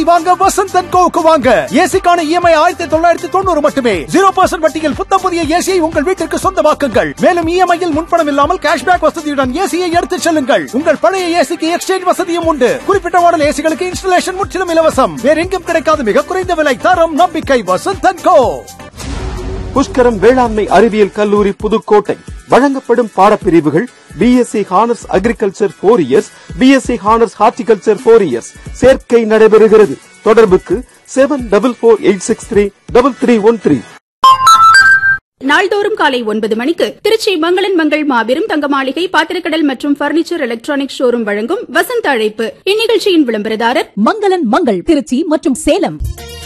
வாங்க வசந்த் அண்ட் கோவுக்கு வாங்க ஏசிக்கான இஎம்ஐ ஆயிரத்தி தொள்ளாயிரத்தி தொண்ணூறு மட்டுமே ஜீரோ பர்சன்ட் வட்டியில் புத்த புதிய ஏசியை உங்கள் வீட்டிற்கு சொந்தமாக்குங்கள் மேலும் இஎம்ஐயில் முன்பணம் இல்லாமல் கேஷ்பேக் வசதியுடன் ஏசியை எடுத்துச் செல்லுங்கள் உங்கள் பழைய ஏசிக்கு எக்ஸ்சேஞ்ச் வசதியும் உண்டு குறிப்பிட்ட மாடல் ஏசிகளுக்கு இன்ஸ்டலேஷன் முற்றிலும் இலவசம் வேற எங்கும் கிடைக்காத மிக குறைந்த விலை தரம் நம்பிக்கை வசந்த் அண்ட் கோ புஷ்கரம் வேளாண்மை அறிவியல் கல்லூரி புதுக்கோட்டை வழங்கப்படும் பாடப்பிரிவுகள் BSc honours agriculture four years BSc honours horticulture four years சேர்க்கை நடைபெறுகிறது தொடர்புக்கு seven double four eight six three double three one three நாள்தோறும் காலை ஒன்பது மணிக்கு திருச்சி மங்களன் மங்கள் மாபெரும் தங்க மாளிகை பாத்திரக்கடல் மற்றும் பர்னிச்சர் எலக்ட்ரானிக் ஷோரூம் வழங்கும் வசந்த அழைப்பு இந்நிகழ்ச்சியின் விளம்பரதாரர் மங்களன் மங்கள் திருச்சி மற்றும் சேலம்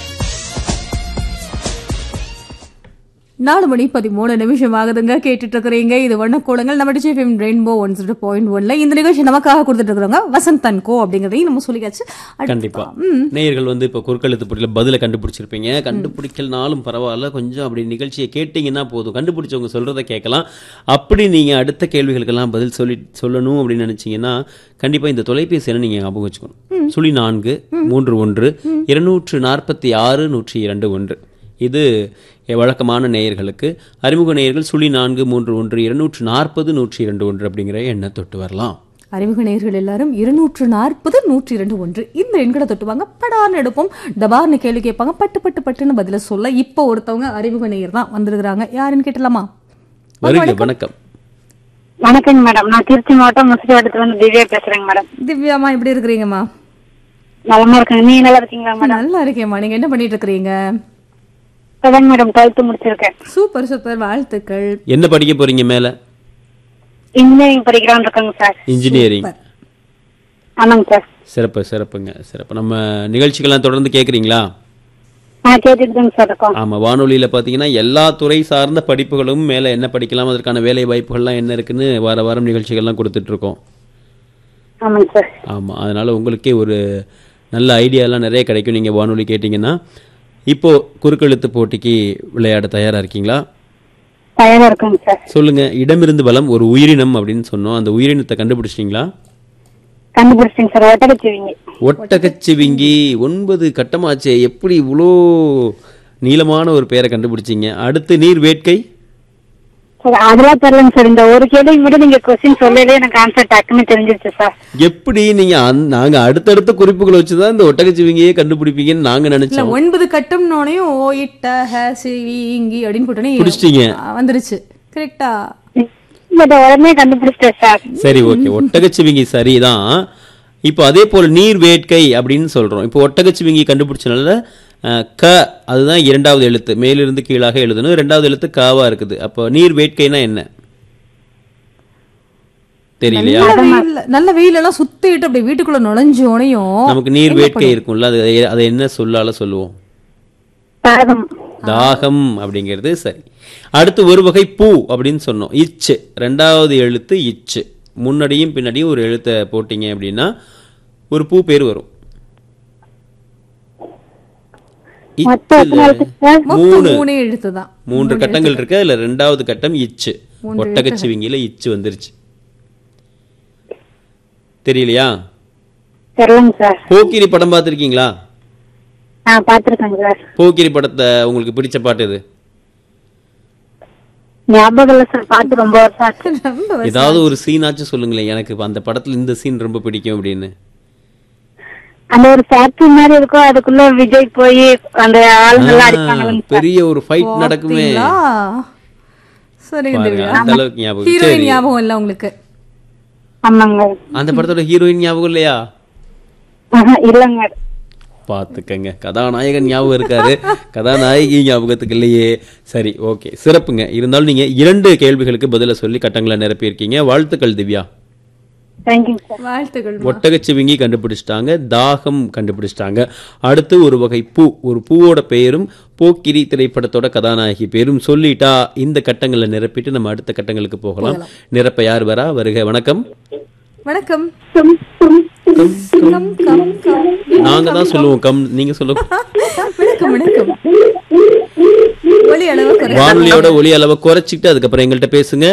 நாலு மணி பதிமூணு நிமிஷம் ஆகுதுங்க கேட்டுட்டு இருக்கிறீங்க இது வண்ணக்கோளங்கள் நம்ம டிஜிஎஃப்எம் ரெயின்போ ஒன் ஜீரோ பாயிண்ட் ஒன்ல இந்த நிகழ்ச்சி நமக்காக கொடுத்துட்டு இருக்கிறவங்க வசந்த் அண்ட் கோ அப்படிங்கறதையும் நம்ம சொல்லியாச்சு அடுத்து- கண்டிப்பா நேயர்கள் வந்து இப்போ குறுக்கெழுத்து போட்டியில பதில கண்டுபிடிச்சிருப்பீங்க கண்டுபிடிக்கலனாலும் பரவாயில்ல கொஞ்சம் அப்படி நிகழ்ச்சியை கேட்டீங்கன்னா போதும் கண்டுபிடிச்சவங்க சொல்றதை கேட்கலாம் அப்படி நீங்க அடுத்த கேள்விகளுக்கெல்லாம் பதில் சொல்லி சொல்லணும் அப்படின்னு நினைச்சீங்கன்னா கண்டிப்பா இந்த தொலைபேசி எண்ணை நீங்க ஞாபகம் வச்சுக்கணும் சுழி நான்கு மூன்று ஒன்று இருநூற்று நாற்பத்தி ஆறு நூற்றி இரண்டு ஒன்று இது வழக்கமான நேயர்களுக்கு அறிமுக நேயர்கள் சுழி நான்கு மூன்று ஒன்று இருநூற்று நாற்பது நூற்றி இரண்டு ஒன்று அப்படிங்கிற எண்ணை தொட்டு வரலாம் அறிமுக நேயர்கள் எல்லாரும் இருநூற்று நாற்பது நூற்றி இரண்டு ஒன்று இந்த எண்களை தொட்டுவாங்க படார்னு எடுப்போம் டபார்னு கேள்வி கேட்பாங்க பட்டு பட்டு பட்டுன்னு பதில சொல்ல இப்போ ஒருத்தவங்க அறிமுக நேயர் தான் வந்திருக்கிறாங்க யாருன்னு கேட்டலாமா வருக வணக்கம் வணக்கங்க மேடம் நான் திருச்சி மாவட்டம் முசிறிவட்டத்துல இருந்து திவ்யா பேசுறேங்க மேடம் திவ்யாமா எப்படி இருக்கிறீங்கம்மா நலமா இருக்கேங்க நீங்க நல்லா இருக்கீங்களா மேடம் நல்லா இருக்கேம்மா நீங்க என்ன பண்ணிட்டு இருக்கிறீங்க இப்பதாங்க மேடம் டுவெல்த் முடிச்சிருக்கேன் சூப்பர் சூப்பர் வாழ்த்துக்கள் என்ன படிக்க போறீங்க மேல இன்ஜினியரிங் படிக்கலாம்னு இருக்கேங்க சார் இன்ஜினியரிங் ஆமாங்க சார் சிறப்பு சிறப்புங்க சிறப்பு நம்ம நிகழ்ச்சிகள்லாம் தொடர்ந்து கேட்குறீங்களா நான் கேட்டுட்டு தாங்க சார் இருக்கோம் ஆமாம் வானொலியில் பார்த்தீங்கன்னா எல்லா துறை சார்ந்த படிப்புகளும் மேலே என்ன படிக்கலாம் அதற்கான வேலை வாய்ப்புகள்லாம் என்ன இருக்குன்னு வார வாரம் நிகழ்ச்சிகள்லாம் கொடுத்துட்ருக்கோம் ஆமாங்க சார் ஆமாம் அதனால் உங்களுக்கே ஒரு நல்ல ஐடியாலாம் நிறைய கிடைக்கும் நீங்கள் வானொலி கேட்டிங்கன்னா இப்போ குறுக்கெழுத்து போட்டிக்கு விளையாட தயாராக இருக்கீங்களா தயாரா இருக்கேங்க சார் சொல்லுங்கள் இடமிருந்து பலம் ஒரு உயிரினம் அப்படின்னு சொன்னோம் அந்த உயிரினத்தை கண்டுபிடிச்சிட்டிங்களா கண்டுபிடிச்சிங்க சார் ஒட்டகச்சிவிங்க ஒட்டகச்சிவிங்கி ஒன்பது கட்டமாச்சே எப்படி இவ்வளோ நீளமான ஒரு பேரை கண்டுபிடிச்சீங்க அடுத்து நீர் வேட்கை சார் அதெல்லாம் தெரியலங்க சார் இந்த ஒரு கேள்வி மட்டும் நீங்க கொஸ்டின் சொல்லலே எனக்கு ஆன்சர் டக்குன்னு தெரிஞ்சிருச்சு சார் எப்படி நீங்க அந்த- நாங்க அடுத்தடுத்த குறிப்புகளை வச்சுதான் இந்த ஒட்டகச்சிவிங்கியே கண்டுபிடிப்பீங்கன்னு நாங்க இல்ல நினைச்சோம் ஒன்பது கட்டம்னோனையும் ஓ இட்ட ஹ சி வி, இங்கி அப்படின்னு போட்டோன்னே பிடிச்சிட்டீங்க. ஆ, வந்துருச்சு கரெக்டா பட் உடனே கண்டுபிடிச்சிட்டேன் சார் சரி ஓகே ஒட்டகச்சிவிங்கி சரிதான் இப்போ அதே போல நீர் வேட்கை அப்படின்னு சொல்றோம் இப்போ ஒட்டகச்சிவிங்கி கண்டுபிடிச்சனால அஹ், க அதுதான் இரண்டாவது எழுத்து மேலிருந்து கீழாக எழுதணும் ரெண்டாவது எழுத்து காவா இருக்குது அப்போ நீர் வேட்கைனா என்ன தெரியலையா நல்ல வெயில் நல்ல வெயில் எல்லாம் சுத்திட்டு அப்படி வீட்டுக்குள்ள நுழைஞ்சோனையும் நமக்கு நீர் வேட்கை இருக்கும்ல அது அதை என்ன சொல்லால சொல்லுவோம் தாகம் தாகம் அப்படிங்கிறது சரி அடுத்து ஒரு வகை பூ அப்படின்னு சொன்னோம் இச்சு ரெண்டாவது எழுத்து இச்சு முன்னாடியும் பின்னாடியும் ஒரு எழுத்தை போட்டீங்க அப்படின்னா ஒரு பூ பேர் வரும் மொத்தம் எத்தனை இச்சுல எழுத்து சார் மொத்தம் மூணு மூணே எழுத்து தான் மூன்று கட்டங்கள் இருக்கு அதுல ரெண்டாவது கட்டம் இச்சு ஒட்டகச்சிவிங்கில இச்சு வந்துருச்சு தெரியலையா தெரியலங்க சார் போக்கிரி படம் பார்த்துருக்கீங்களா நான் பாத்திருக்கேங்க சார் போக்கிரி படத்தை உங்களுக்கு பிடிச்ச பாட்டு எது ஞாபகம் இல்ல சார் பார்த்து ரொம்ப வருஷம் ஆச்சு ரொம்ப ஏதாவது ஒரு சீனாச்சும் சொல்லுங்களேன் எனக்கு இப்ப அந்த படத்துல இந்த சீன் ரொம்ப பிடிக்கும் அப்படின்னு அந்த ஒரு ஃபேக்டரி மாதிரி இருக்கும் அதுக்குள்ள விஜய் போய் அந்த ஆளுங்கெல்லாம் ஆ, அடிப்பாங்க பெரிய ஒரு ஃபைட் நடக்குமே பாத்தீங்களா? சரிங்க பாருங்க, திவ்யா அந்த அளவுக்கு ஞாபகம் ஹீரோயின் சரி ஞாபகம் இல்ல உங்களுக்கு ஆமாங்க அந்த படத்தோட ஹீரோயின் ஞாபகம் இல்லையா ஆஹா, இல்லங்க பார்த்துக்கங்க கதாநாயகன் ஞாபகம் இருக்காரு கதாநாயகி ஞாபகத்துக்கு இல்லையே சரி ஓகே சிறப்புங்க இருந்தாலும் நீங்க இரண்டு கேள்விகளுக்கு பதில சொல்லி கட்டங்களை நிரப்பியிருக்கீங்க வாழ்த்துக்கள் திவ்யா தேங்க்யூ சார் வாழ்த்துக்கள் ஒட்டகச்சிவிங்கி கண்டுபிடிச்சிட்டாங்க தாகம் கண்டுபிடிச்சிட்டாங்க அடுத்து ஒரு வகை பூ ஒரு பூவோட பெயரும் போக்கிரி திரைப்படத்தோட கதாநாயகி பேரும் சொல்லிட்டா இந்த கட்டங்களை நிரப்பிட்டு நம்ம அடுத்த கட்டங்களுக்கு போகலாம் நிரப்ப யார் வரா வருக வணக்கம் வணக்கம் கம், கம், கம். நாங்க தான் சொல்லுவோம் கம் நீங்க சொல்லுங்க வணக்கம் வணக்கம் ஒலி அளவு குறை வானொலியோட ஒலி அளவை குறைச்சிக்கிட்டு அதுக்கப்புறம் எங்கள்கிட்ட பேசுங்க